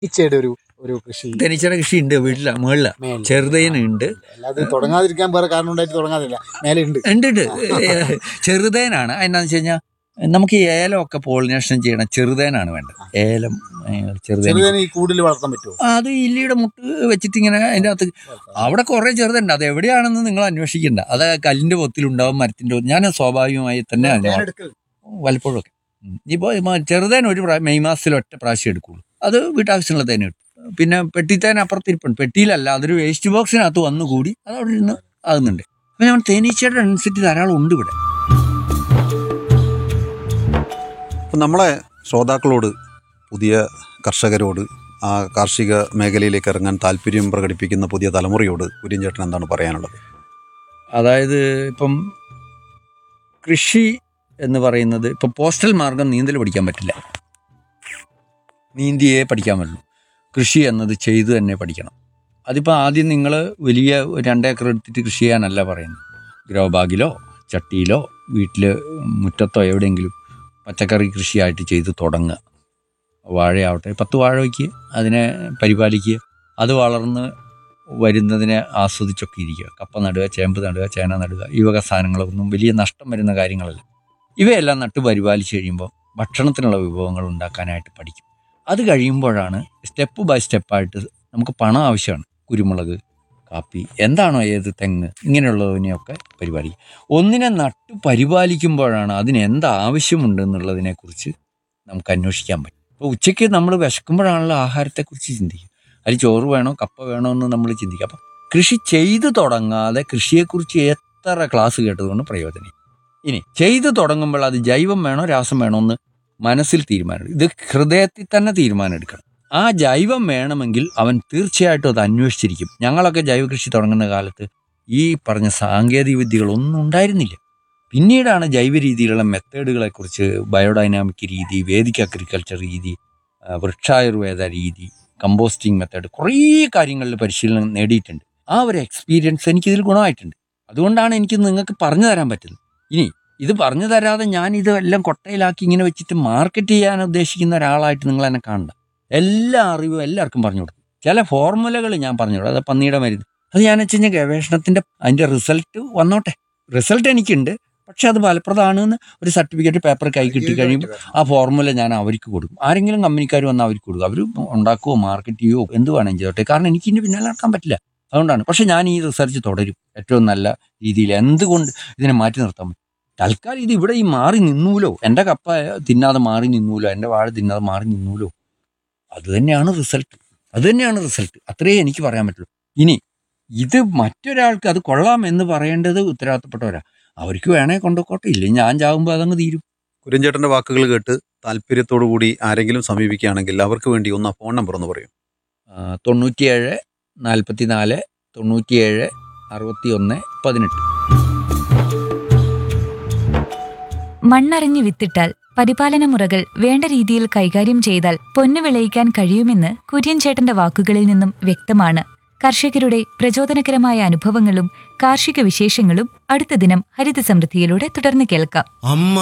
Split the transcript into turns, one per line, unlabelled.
ഈച്ചയുടെ ഒരു ഒരു കൃഷി
തനിച്ചയുടെ കൃഷി ഉണ്ട് വീട്ടില മുകളില
മേലെ.
ചെറുതേനുണ്ട്
അല്ലാതെ തുടങ്ങാതിരിക്കാൻ വേറെ കാരണം ഉണ്ടായിട്ട് തുടങ്ങാതില്ല മേലെ ഉണ്ട്
ഉണ്ട് ഉണ്ട് ഏ, ചെറുതേനാണ് എന്നാന്ന് വെച്ച് കഴിഞ്ഞാൽ നമുക്ക് ഈ ഏലമൊക്കെ പോളിനേഷൻ ചെയ്യണം ചെറുതേനാണ് വേണ്ടത് ഏലം ഏ, ചെറുതേൻ
ചെറുതേനെ ഈ കൂടുതൽ വളർത്താൻ പറ്റുമോ
അത് ഇല്ലിയുടെ മുട്ട് വെച്ചിട്ട് ഇങ്ങനെ അതിൻ്റെ അകത്ത് അവിടെ കുറേ ചെറുതുണ്ട് അത് എവിടെയാണെന്ന് നിങ്ങൾ അന്വേഷിക്കണ്ട അത് കല്ലിന്റെ പൊത്തിലുണ്ടാവും മരത്തിന്റെ പൊത്തിൽ ഞാൻ സ്വാഭാവികമായി തന്നെ അതിനെ വളർത്തും.
തേനെടുക്കൽ
വല്ലപ്പോഴൊക്കെ ഇപ്പോൾ ചെറുതേൻ ഒരു പ്രാ- മെയ് മാസത്തിൽ ഒറ്റ പ്രാവശ്യം എടുക്കുള്ളൂ അത് വീട്ടാവശ്യമുള്ള തേൻ കിട്ടും പിന്നെ പെട്ടിത്തേൻ അപ്പുറത്തിരിപ്പുണ്ട് പെട്ടിയിലല്ല അതൊരു വേസ്റ്റ് ബോക്സിനകത്ത് വന്നുകൂടി അത് അവിടെ നിന്ന് ആകുന്നുണ്ട് അപ്പം നമ്മൾ തേനീച്ചയുടെ ഡെൻസിറ്റി ധാരാളം ഉണ്ട് ഇവിടെ
അപ്പം നമ്മളെ ശ്രോതാക്കളോട് പുതിയ കർഷകരോട് ആ കാർഷിക മേഖലയിലേക്ക് ഇറങ്ങാൻ താല്പര്യം പ്രകടിപ്പിക്കുന്ന പുതിയ തലമുറയോട് കുര്യൻ ചേട്ടൻ എന്താണ് പറയാനുള്ളത്
അതായത് ഇപ്പം കൃഷി എന്ന് പറയുന്നത് ഇപ്പം പോസ്റ്റൽ മാർഗം നീന്തൽ പഠിക്കാൻ പറ്റില്ല നീന്തിയേ പഠിക്കാൻ പറ്റുള്ളൂ കൃഷി എന്നത് ചെയ്ത് തന്നെ പഠിക്കണം അതിപ്പോൾ ആദ്യം നിങ്ങൾ വലിയ ഒരു രണ്ടേക്കർ എടുത്തിട്ട് കൃഷി ചെയ്യാനല്ല പറയുന്നത് ഗ്രോ ബാഗിലോ ചട്ടിയിലോ വീട്ടിൽ മുറ്റത്തോ എവിടെയെങ്കിലും പച്ചക്കറി കൃഷിയായിട്ട് ചെയ്ത് തുടങ്ങുക വാഴയാവട്ടെ പത്ത് വാഴ വയ്ക്കുക അതിനെ പരിപാലിക്കുക അത് വളർന്ന് വരുന്നതിനെ ആസ്വദിച്ചൊക്കെ ഇരിക്കുക കപ്പ നടുക ചേമ്പ് നടുക ചേന നടുക ഈ വക സാധനങ്ങളൊന്നും വലിയ നഷ്ടം വരുന്ന കാര്യങ്ങളല്ല ഇവയെല്ലാം നട്ട് പരിപാലിച്ച് കഴിയുമ്പോൾ ഭക്ഷണത്തിനുള്ള വിഭവങ്ങൾ ഉണ്ടാക്കാനായിട്ട് പഠിക്കും അത് കഴിയുമ്പോഴാണ് സ്റ്റെപ്പ് ബൈ സ്റ്റെപ്പായിട്ട് നമുക്ക് പണം ആവശ്യമാണ് കുരുമുളക് കാപ്പി എന്താണോ ഏത് തെങ്ങ് ഇങ്ങനെയുള്ളതിനെയൊക്കെ പരിപാലിക്കും ഒന്നിനെ നട്ട് പരിപാലിക്കുമ്പോഴാണ് അതിന് എന്ത് ആവശ്യമുണ്ട് എന്നുള്ളതിനെക്കുറിച്ച് നമുക്ക് അന്വേഷിക്കാൻ പറ്റും ഇപ്പോൾ ഉച്ചയ്ക്ക് നമ്മൾ വിശക്കുമ്പോഴാണല്ലോ ആഹാരത്തെക്കുറിച്ച് ചിന്തിക്കുക അതിൽ ചോറ് വേണോ കപ്പ വേണോ എന്ന് നമ്മൾ ചിന്തിക്കുക അപ്പം കൃഷി ചെയ്തു തുടങ്ങാതെ കൃഷിയെക്കുറിച്ച് എത്ര ക്ലാസ് കേട്ടതുകൊണ്ട് പ്രയോജനം ഇനി ചെയ്തു തുടങ്ങുമ്പോൾ അത് ജൈവം വേണോ രാസം വേണോ എന്ന് മനസ്സിൽ തീരുമാനം ഇത് ഹൃദയത്തിൽ തന്നെ തീരുമാനം എടുക്കണം ആ ജൈവം വേണമെങ്കിൽ അവൻ തീർച്ചയായിട്ടും അത് അന്വേഷിച്ചിരിക്കും ഞങ്ങളൊക്കെ ജൈവ കൃഷി തുടങ്ങുന്ന കാലത്ത് ഈ പറഞ്ഞ സാങ്കേതിക വിദ്യകളൊന്നും ഉണ്ടായിരുന്നില്ല പിന്നീടാണ് ജൈവ രീതിയിലുള്ള മെത്തേഡുകളെക്കുറിച്ച് ബയോഡൈനാമിക് രീതി വേദിക് അഗ്രികൾച്ചർ രീതി ആ, വൃക്ഷായുർവേദ രീതി കമ്പോസ്റ്റിംഗ് മെത്തേഡ് കുറേ കാര്യങ്ങളിൽ പരിശീലനം നേടിയിട്ടുണ്ട് ആ ഒരു എക്സ്പീരിയൻസ് എനിക്കിതിൽ ഗുണമായിട്ടുണ്ട് അതുകൊണ്ടാണ് എനിക്ക് നിങ്ങൾക്ക് പറഞ്ഞു തരാൻ പറ്റുന്നത് ഇനി ഇത് പറഞ്ഞു തരാതെ ഞാൻ ഇതെല്ലാം കൊട്ടയിലാക്കി ഇങ്ങനെ വെച്ചിട്ട് മാർക്കറ്റ് ചെയ്യാൻ ഉദ്ദേശിക്കുന്ന ഒരാളായിട്ട് നിങ്ങൾ എന്നെ കാണണ്ട എല്ലാ അറിവും എല്ലാവർക്കും പറഞ്ഞു കൊടുക്കും ചില ഫോർമുലകൾ ഞാൻ പറഞ്ഞു കൊടുക്കും അത് പന്നിയുടെ മരുന്ന് അത് ഞാൻ വെച്ച് കഴിഞ്ഞാൽ ഗവേഷണത്തിൻ്റെ അതിൻ്റെ റിസൾട്ട് വന്നോട്ടെ റിസൾട്ട് എനിക്കുണ്ട് പക്ഷെ അത് ഫലപ്രദമാണെന്ന് ഒരു സർട്ടിഫിക്കറ്റ് പേപ്പർ കൈ കിട്ടി കഴിയുമ്പോൾ ആ ഫോർമുല ഞാൻ അവർക്ക് കൊടുക്കും ആരെങ്കിലും കമ്പനിക്കാർ വന്നാൽ അവർക്ക് കൊടുക്കും അവർ ഉണ്ടാക്കുവോ മാർക്കറ്റ് ചെയ്യുവോ എന്ത് വേണമെങ്കിലും ചെയ്തോട്ടെ കാരണം എനിക്ക് ഇതിൻ്റെ പിന്നാലെ നടക്കാൻ പറ്റില്ല അതുകൊണ്ടാണ് പക്ഷെ ഞാൻ ഈ റിസർച്ച് തുടരും ഏറ്റവും നല്ല രീതിയിൽ എന്തുകൊണ്ട് ഇതിനെ മാറ്റി നിർത്താൻ പറ്റും തൽക്കാലം ഇത് ഇവിടെ ഈ മാറി നിന്നൂലോ എൻ്റെ കപ്പ തിന്നാതെ മാറി നിന്നൂലോ എൻ്റെ വാഴ തിന്നാതെ മാറി നിന്നൂലോ അത് തന്നെയാണ് റിസൾട്ട് അത് തന്നെയാണ് റിസൾട്ട് അത്രയേ എനിക്ക് പറയാൻ പറ്റുള്ളൂ ഇനി ഇത് മറ്റൊരാൾക്ക് അത് കൊള്ളാം എന്ന് പറയേണ്ടത് ഉത്തരവാദിത്തപ്പെട്ടവരാ അവർക്ക് വേണേ കൊണ്ടുപോട്ടെ ഇല്ലെങ്കിൽ ഞാൻ ചാകുമ്പോൾ അതങ്ങ് തീരും
കുര്യൻ ചേട്ടൻ്റെ വാക്കുകൾ കേട്ട് താല്പര്യത്തോടു കൂടി ആരെങ്കിലും സമീപിക്കുകയാണെങ്കിൽ അവർക്ക് വേണ്ടി ഒന്ന് ആ ഫോൺ നമ്പർ ഒന്ന് പറയും
ആ, തൊണ്ണൂറ്റിയേഴ് നാൽപ്പത്തി നാല് തൊണ്ണൂറ്റിയേഴ് അറുപത്തി ഒന്ന് പതിനെട്ട്
മണ്ണറിഞ്ഞ് വിത്തിട്ടാൽ പരിപാലന മുറകൾ വേണ്ട രീതിയിൽ കൈകാര്യം ചെയ്താൽ പൊന്നു വിളയിക്കാൻ കഴിയുമെന്ന് കുര്യൻ ചേട്ടന്റെ വാക്കുകളിൽ നിന്നും വ്യക്തമാണ് കർഷകരുടെ പ്രചോദനകരമായ അനുഭവങ്ങളും കാർഷിക വിശേഷങ്ങളും അടുത്ത ദിനം ഹരിത സമൃദ്ധിയിലൂടെ തുടർന്ന് കേൾക്കാം
അമ്മ